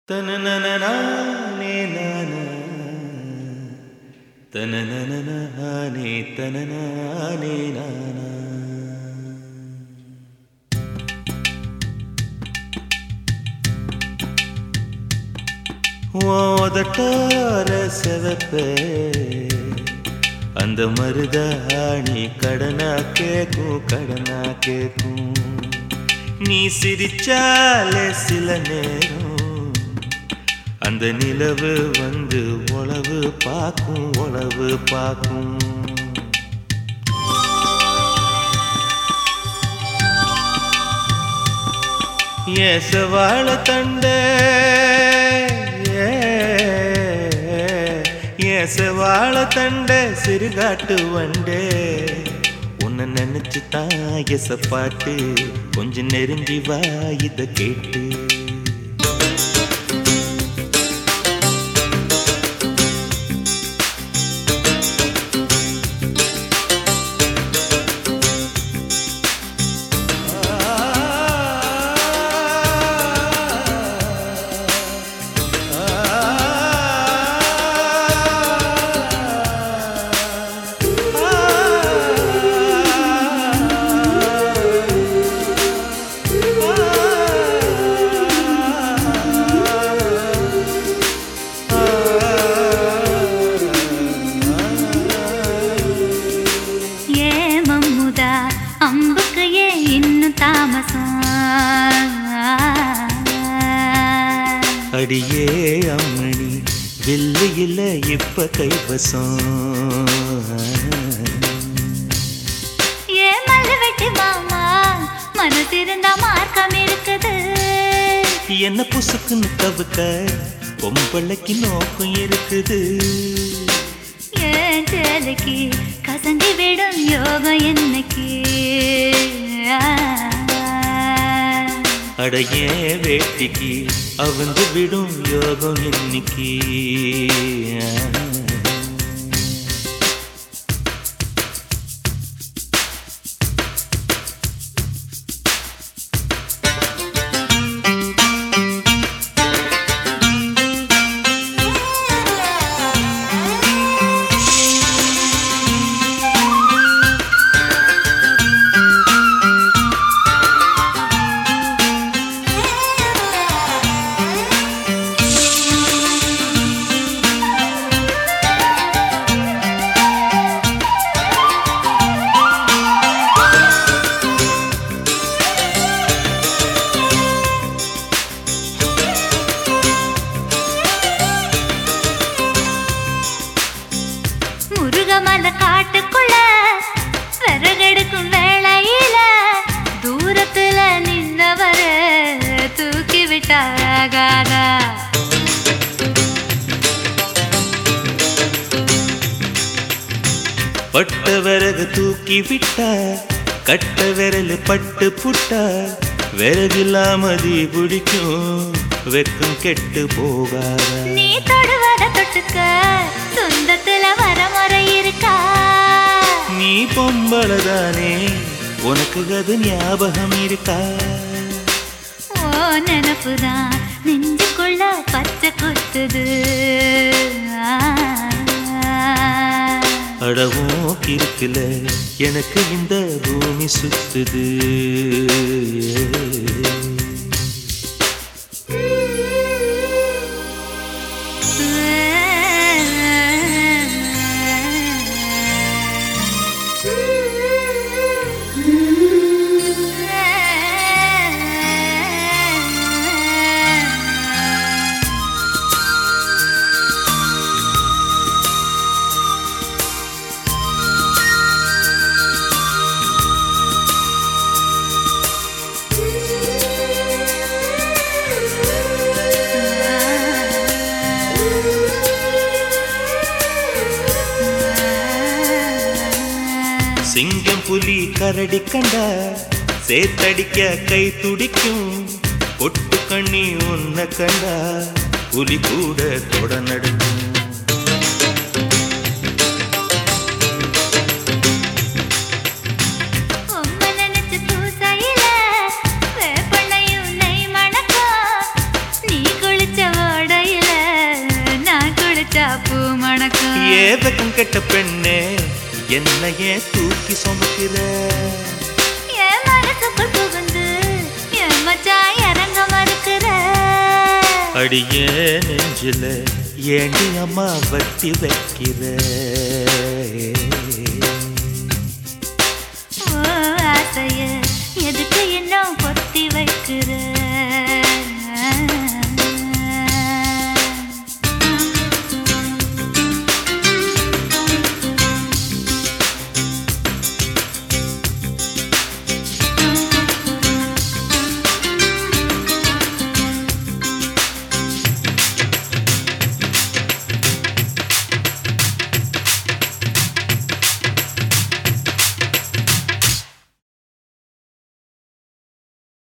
தனனனனானே நானா. தனனனனானே தனனானே நானா. ஓதட்டார செவப்ப அந்த மருதாணி கடனா கேக்கும் கடனா கேக்கும் நீ சிரிச்சாலே சில நேரம் அந்த நிலவு வந்து உளவு பார்க்கும் உளவு பார்க்கும் ஏசவாழ தண்டே ஏசவாழ தண்டே சிறுகாட்டு வண்டே உன்னை நினைச்சு தான் எச பாட்டு கொஞ்சம் நெருங்கி வா இத கேட்டு ஏ மம்முதா அம்புக்கு ஏன் இன்னும் தாமசம் அடியே அம்மணி வெள்ளையில இப்ப கைவசம் ஏ மல்லுவெட்டி மாமா மனசிருந்தா மார்க்கம் இருக்குது என்ன புசுக்குன்னு தவுக்க பொம்பளைக்கு நோக்கம் இருக்குது ஏன் சேலைக்கு கசங்கி விடும் யோகம் என்னைக்கு அடைய வேட்டிக்கு அவந்து விடும் யோகம் இன்னைக்கு முருகமல காட்டுக்குள்ள விறகெடுக்கும் வேளையில தூரத்துல நின்னவர தூக்கி விட்டாகாதா பட்ட விறகு தூக்கி விட்டா கட்ட விரல் பட்டு புட்டா விறகில்லாம தீ பிடிக்கும் வெக்கம் கெட்டு போகாதா நீ தொடுவத தொட்டுக்க சொந்தத்துல வரமுறை இருக்கா நீ பொம்பளதானே உனக்கு அது ஞாபகம் இருக்கா ஓ நினப்புதான் நெஞ்சுக்குள்ள பச்சை குத்துது ஆ. அடவும் இருக்குல எனக்கு இந்த பூமி சுத்துது சிங்கம் புலி கரடி கண்டா சேத்தடிக்க கை துடிக்கும் பொட்டு கண்ணி உன்னை கண்டா புலி கூட தொட நடுக்கும் உம்மை நினைச்சு பூசையில வேப்பெண்ணையும் நெய் மணக்கும். நீ குளிச்ச வச்சா பூ மணக்கும் ஏதகம் கெட்ட பெண்ணே என்னையே தூக்கி சுமக்கிற என் மனசுக்குள் புகுந்து என் மச்சான் இறங்க மறுக்கிற அடியே நெஞ்சில ஏண்டி அம்மா வட்டி வைக்கிற ஓ ஆசைய எதுக்கு இன்னும் பொத்தி வைக்கிற